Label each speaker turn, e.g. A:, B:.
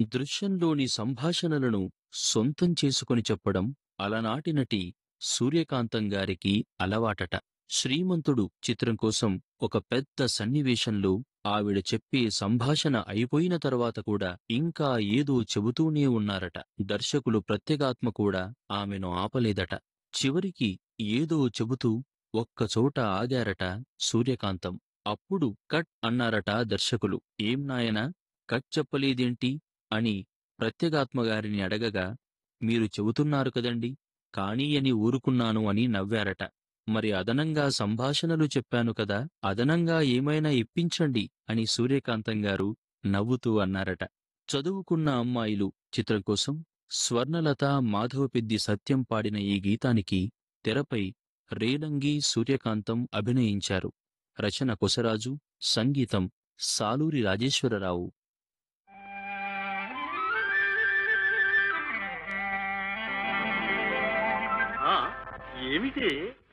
A: దృశ్యంలోని సంభాషణలను సొంతం చేసుకొని చెప్పడం అలనాటి నటి సూర్యకాంతం గారికి అలవాటట శ్రీమంతుడు చిత్రం కోసం ఒక పెద్ద సన్నివేశంలో ఆవిడ చెప్పే సంభాషణ అయిపోయిన తర్వాత కూడా ఇంకా ఏదో చెబుతూనే ఉన్నారట దర్శకులు ప్రత్యేగాత్మ కూడా ఆమెను ఆపలేదట చివరికి ఏదో చెబుతూ ఒక్కచోట ఆగారట సూర్యకాంతం అప్పుడు కట్ అన్నారట దర్శకులు ఏం నాయనా కట్ చెప్పలేదేంటి అని ప్రత్యేగాత్మగారిని అడగగా మీరు చెబుతున్నారు కదండి కానీ అని ఊరుకున్నాను అని నవ్వారట మరి అదనంగా సంభాషణలు చెప్పాను కదా అదనంగా ఏమైనా ఇప్పించండి అని సూర్యకాంతం గారు నవ్వుతూ అన్నారట చదువుకున్న అమ్మాయిలు చిత్రం కోసం స్వర్ణలత మాధవపెద్ది సత్యం పాడిన ఈ గీతానికి తెరపై రేలంగి సూర్యకాంతం అభినయించారు రచన కొసరాజు సంగీతం సాలూరి రాజేశ్వరరావు
B: ఆ, ఏమిటి